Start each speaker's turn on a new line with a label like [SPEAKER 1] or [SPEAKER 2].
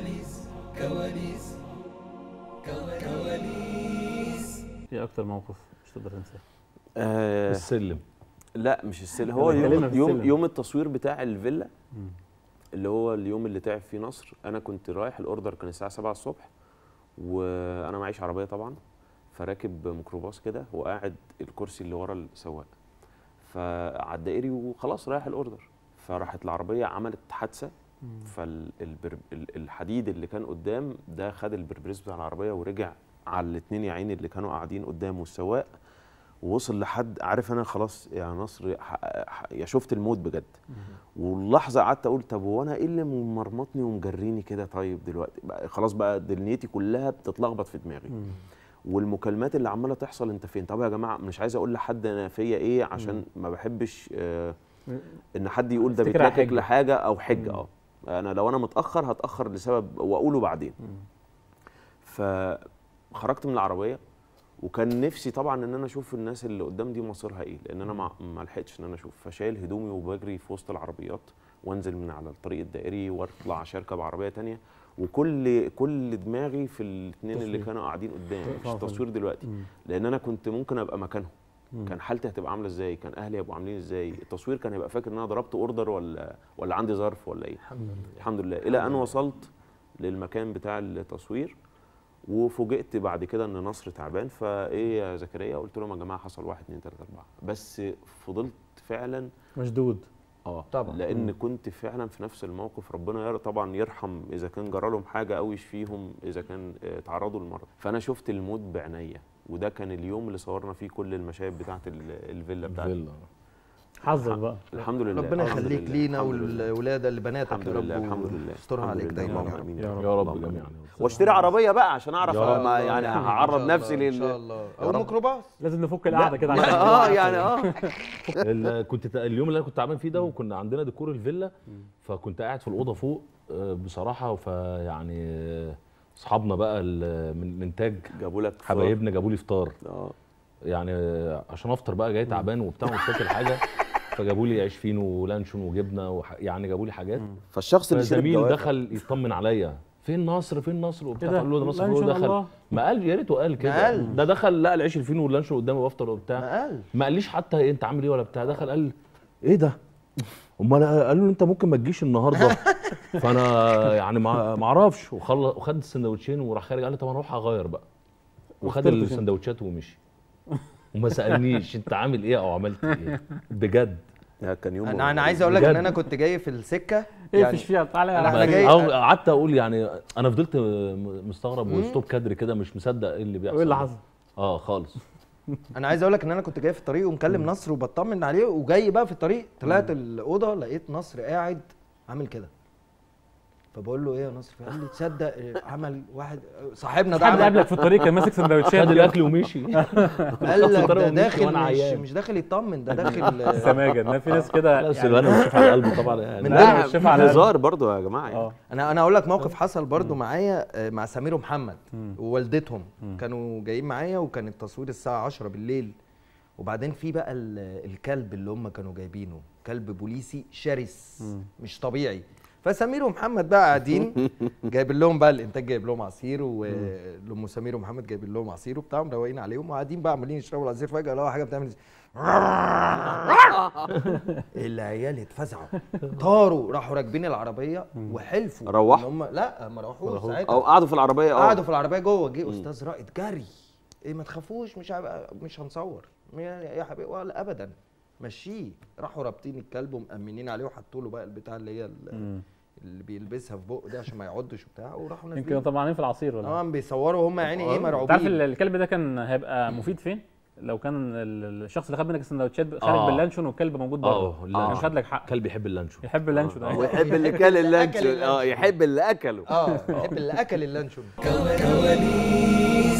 [SPEAKER 1] كواليس كواليس كواليس
[SPEAKER 2] ايه اكتر موقف مش تقدر تنساه
[SPEAKER 3] آه
[SPEAKER 4] السلم
[SPEAKER 3] لا مش السلم هو
[SPEAKER 2] اللي
[SPEAKER 3] يوم
[SPEAKER 2] اتكلمنا في
[SPEAKER 3] يوم,
[SPEAKER 2] السلم.
[SPEAKER 3] يوم التصوير بتاع الفيلا
[SPEAKER 2] مم.
[SPEAKER 3] اللي هو اليوم اللي تعب فيه نصر انا كنت رايح الاوردر كان الساعه 7 الصبح وانا معيش عربيه طبعا فراكب ميكروباص كده وقاعد الكرسي اللي ورا السواق فعلى الدائري وخلاص رايح الاوردر فراحت العربيه عملت حادثه فالحديد اللي كان قدام ده خد البربريس بتاع العربيه ورجع على الاثنين يا عيني اللي كانوا قاعدين قدام والسواق ووصل لحد عارف انا خلاص يا نصر ح- ح- يا شفت الموت بجد واللحظه قعدت اقول طب هو انا ايه اللي مرمطني ومجريني كده طيب دلوقتي بقى خلاص بقى دنيتي كلها بتتلخبط في دماغي والمكالمات اللي عماله تحصل انت فين طب يا جماعه مش عايز اقول لحد انا فيا ايه عشان ما بحبش آه ان حد يقول ده
[SPEAKER 2] تفتكر على
[SPEAKER 3] بيتلكك
[SPEAKER 2] حجة.
[SPEAKER 3] لحاجه او حجه اه انا لو انا متاخر هتاخر لسبب واقوله بعدين فخرجت من العربيه وكان نفسي طبعا ان انا اشوف الناس اللي قدام دي مصيرها ايه لان انا ما ما لحقتش ان انا اشوف فشايل هدومي وبجري في وسط العربيات وانزل من على الطريق الدائري واطلع عشان اركب عربيه تانية وكل كل دماغي في الاثنين اللي
[SPEAKER 2] تصوير.
[SPEAKER 3] كانوا قاعدين قدام مش
[SPEAKER 2] طبعاً.
[SPEAKER 3] تصوير دلوقتي
[SPEAKER 2] مم.
[SPEAKER 3] لان انا كنت ممكن ابقى مكانهم
[SPEAKER 2] مم.
[SPEAKER 3] كان حالتي هتبقى عامله ازاي كان اهلي هيبقوا عاملين ازاي التصوير كان هيبقى فاكر ان انا ضربت اوردر ولا ولا عندي ظرف ولا ايه
[SPEAKER 2] الحمد لله
[SPEAKER 3] الحمد لله الى ان وصلت للمكان بتاع التصوير وفوجئت بعد كده ان نصر تعبان فايه يا زكريا قلت لهم يا جماعه حصل واحد اتنين تلاته اربعه بس فضلت فعلا
[SPEAKER 2] مشدود
[SPEAKER 3] اه
[SPEAKER 5] طبعاً.
[SPEAKER 3] لان
[SPEAKER 2] مم.
[SPEAKER 3] كنت فعلا في نفس الموقف ربنا ير طبعا يرحم اذا كان جرى لهم حاجه او يشفيهم اذا كان آه، تعرضوا للمرض فانا شفت الموت بعينيا وده كان اليوم اللي صورنا فيه كل المشاهد بتاعه ال- الفيلا بتاعتي
[SPEAKER 4] الفيلا
[SPEAKER 2] حظك بقى
[SPEAKER 3] الحمد لله
[SPEAKER 5] ربنا
[SPEAKER 3] الحمد
[SPEAKER 5] يخليك
[SPEAKER 3] لله،
[SPEAKER 5] لينا
[SPEAKER 3] الحمد لله.
[SPEAKER 5] والولاده لبناتك
[SPEAKER 3] الحمد
[SPEAKER 5] يا رب
[SPEAKER 3] لله الحمد لله
[SPEAKER 5] ويسترها
[SPEAKER 3] الحمد
[SPEAKER 5] عليك
[SPEAKER 3] لله،
[SPEAKER 5] دايما
[SPEAKER 3] اللهم
[SPEAKER 5] يا رب
[SPEAKER 3] امين
[SPEAKER 2] يا رب.
[SPEAKER 4] يا رب
[SPEAKER 3] اللهم
[SPEAKER 4] جميعا
[SPEAKER 3] آمين. واشتري عربيه بقى عشان اعرف
[SPEAKER 4] يا
[SPEAKER 3] ما
[SPEAKER 4] رب.
[SPEAKER 3] يعني
[SPEAKER 5] إن شاء
[SPEAKER 3] هعرض
[SPEAKER 5] الله،
[SPEAKER 3] نفسي
[SPEAKER 5] ان شاء
[SPEAKER 3] لل
[SPEAKER 5] الله او ميكروباص
[SPEAKER 2] لازم نفك القعده كده عشان
[SPEAKER 3] اه يعني اه
[SPEAKER 4] ال- كنت تا- اليوم اللي انا كنت تعبان فيه ده وكنا عندنا ديكور الفيلا فكنت قاعد في الاوضه فوق آه، بصراحه فيعني آه، اصحابنا بقى ال- من الانتاج
[SPEAKER 3] جابوا لك فطار.
[SPEAKER 4] حبايبنا جابوا لي فطار
[SPEAKER 3] اه
[SPEAKER 4] يعني آه، عشان افطر بقى جاي تعبان وبتاع مش فاكر حاجه فجابوا لي عيش فينو ولانشون وجبنه وح... يعني جابوا لي حاجات
[SPEAKER 3] فالشخص اللي شرب
[SPEAKER 4] فزميل
[SPEAKER 3] دوافع
[SPEAKER 4] دخل يطمن عليا فين نصر فين نصر وبتاع
[SPEAKER 2] إيه ده؟
[SPEAKER 4] فقال له ده نصر
[SPEAKER 2] لانشون
[SPEAKER 4] فين دخل
[SPEAKER 2] الله.
[SPEAKER 4] ما قال يا ريته قال
[SPEAKER 5] ما
[SPEAKER 4] كده
[SPEAKER 5] قال.
[SPEAKER 4] ده دخل لقى العيش الفينو واللانشون قدامي بفطر وبتاع
[SPEAKER 5] ما قال
[SPEAKER 4] ما قاليش حتى إيه انت عامل ايه ولا بتاع دخل قال ايه ده امال قال له انت ممكن ما تجيش النهارده فانا يعني ما ما اعرفش وخلص وخد السندوتشين وراح خارج قال لي طب انا اروح اغير بقى وخد
[SPEAKER 2] وفطرت فين؟
[SPEAKER 4] السندوتشات ومشي وما سالنيش انت عامل ايه او عملت ايه بجد
[SPEAKER 3] ده كان يوم
[SPEAKER 5] انا انا عايز اقول لك ان
[SPEAKER 4] بجد.
[SPEAKER 5] انا كنت جاي في السكه
[SPEAKER 2] ايه فيش فيها تعالى
[SPEAKER 5] أنا- أنا
[SPEAKER 4] ما-
[SPEAKER 5] جاي-
[SPEAKER 4] أو قعدت اقول يعني انا فضلت م- مستغرب وستوب كادر كده مش مصدق ايه اللي بيحصل
[SPEAKER 2] وايه اللي حصل؟
[SPEAKER 4] اه خالص
[SPEAKER 5] انا عايز اقول لك ان انا كنت جاي في الطريق ومكلم نصر وبطمن عليه وجاي بقى في الطريق طلعت الاوضه لقيت نصر قاعد عامل كده فبقول له ايه يا نصر قال لي تصدق إيه، عمل واحد صاحبنا ده
[SPEAKER 2] حد
[SPEAKER 5] عمل
[SPEAKER 2] قابلك في الطريق كان ماسك سندوتشات
[SPEAKER 4] خد
[SPEAKER 2] كده.
[SPEAKER 4] الاكل ومشي
[SPEAKER 5] قال لك
[SPEAKER 4] الفطار
[SPEAKER 5] ده
[SPEAKER 4] ومشي
[SPEAKER 5] داخل
[SPEAKER 4] وأنا
[SPEAKER 5] مش,
[SPEAKER 4] عيان.
[SPEAKER 5] مش داخل يطمن ده داخل
[SPEAKER 2] سماجه ان في ناس كده
[SPEAKER 4] لا
[SPEAKER 2] يعني
[SPEAKER 4] سيلفانا مش على القلب طبعا يعني
[SPEAKER 5] من
[SPEAKER 2] لا،
[SPEAKER 5] ده
[SPEAKER 2] مش شايف على
[SPEAKER 3] هزار برضه يا جماعه يعني.
[SPEAKER 2] اه
[SPEAKER 5] انا انا اقول لك موقف حصل برضو معايا آه، مع سمير ومحمد ووالدتهم كانوا جايين معايا وكان التصوير الساعه 10 بالليل وبعدين في بقى ال- الكلب اللي هم كانوا جايبينه كلب بوليسي شرس مش طبيعي فسمير ومحمد بقى قاعدين جايبين لهم بقى الانتاج جايب لهم عصير وام سمير ومحمد جايبين لهم عصير وبتاع مروقين عليهم وقاعدين بقى عمالين يشربوا العصير فجاه لقوا حاجه بتعمل العيال اتفزعوا طاروا راحوا راكبين العربيه وحلفوا
[SPEAKER 3] روحوا؟
[SPEAKER 5] إن هم لا ما روحوش ساعتها
[SPEAKER 3] او قعدوا في العربيه اه
[SPEAKER 5] قعدوا في العربيه جوه جه استاذ رائد جري ايه ما تخافوش مش هبقى مش هنصور يا يا حبيبي ولا ابدا مشيه راحوا رابطين الكلب ومأمنين عليه وحطوا له بقى البتاع اللي هي ال- اللي بيلبسها في بقه دي عشان ما يعضش وبتاع وراحوا
[SPEAKER 2] يمكن
[SPEAKER 5] نازلين
[SPEAKER 2] طمعانين في العصير ولا
[SPEAKER 5] اه بيصوروا هم يعني ايه
[SPEAKER 2] انت عارف
[SPEAKER 5] مرعوبين
[SPEAKER 2] ال- الكلب ده كان هيبقى مفيد فين؟ لو كان ال- الشخص اللي خد منك السندوتشات خارج
[SPEAKER 4] آه.
[SPEAKER 2] باللانشون والكلب موجود بره
[SPEAKER 4] اه
[SPEAKER 2] كان
[SPEAKER 4] اللانشون.
[SPEAKER 2] خد لك حق
[SPEAKER 4] كلب يحب اللانشون
[SPEAKER 2] يحب اللانشون ده
[SPEAKER 3] ويحب اللي
[SPEAKER 5] يحب
[SPEAKER 3] كل
[SPEAKER 5] اللي أكل
[SPEAKER 3] اللانشون اه
[SPEAKER 5] اللانشون.
[SPEAKER 3] يحب اللي اكله
[SPEAKER 5] اه يحب اللي اكل اللانشون
[SPEAKER 1] كواليس